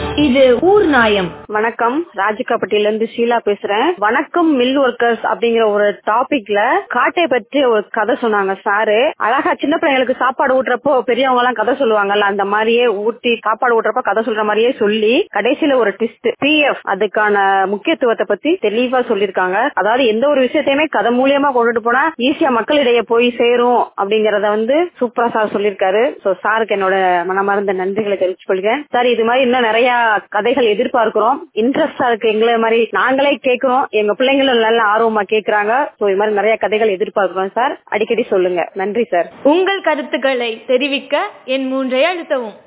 இது ஊர் நாயம் வணக்கம் ராஜிகாப்பட்டியில இருந்து ஷீலா பேசுறேன் வணக்கம் மில் ஒர்க்கர்ஸ் அப்படிங்கிற ஒரு டாபிக்ல காட்டை பற்றி ஒரு கதை சொன்னாங்க சாரு அழகா சின்ன பிள்ளைங்களுக்கு சாப்பாடு ஊட்டுறப்போ பெரியவங்க எல்லாம் கதை சொல்லுவாங்கல்ல அந்த மாதிரியே ஊட்டி சாப்பாடு ஊட்டுறப்ப கதை சொல்ற மாதிரியே சொல்லி கடைசியில ஒரு ட்விஸ்ட் பிஎஃப் அதுக்கான முக்கியத்துவத்தை பத்தி தெளிவா சொல்லியிருக்காங்க அதாவது எந்த ஒரு விஷயத்தையுமே கதை மூலியமா கொண்டுட்டு போனா ஈஸியா மக்களிடையே போய் சேரும் அப்படிங்கறத வந்து சூப்பரா சார் சொல்லியிருக்காரு சோ சாருக்கு என்னோட மனமார்ந்த நன்றிகளை தெரிவிச்சு கொள்கிறேன் சார் இது மாதிரி இன்னும் நிறைய கதைகள் எதிர்பார்க்கிறோம் இன்ட்ரெஸ்டா இருக்கு எங்களை மாதிரி நாங்களே கேட்கிறோம் எங்க பிள்ளைங்களும் நல்ல ஆர்வமா கேக்குறாங்க சோ இது மாதிரி நிறைய கதைகள் எதிர்பார்க்கிறோம் சார் அடிக்கடி சொல்லுங்க நன்றி சார் உங்கள் கருத்துக்களை தெரிவிக்க என் மூன்றை அழுத்தவும்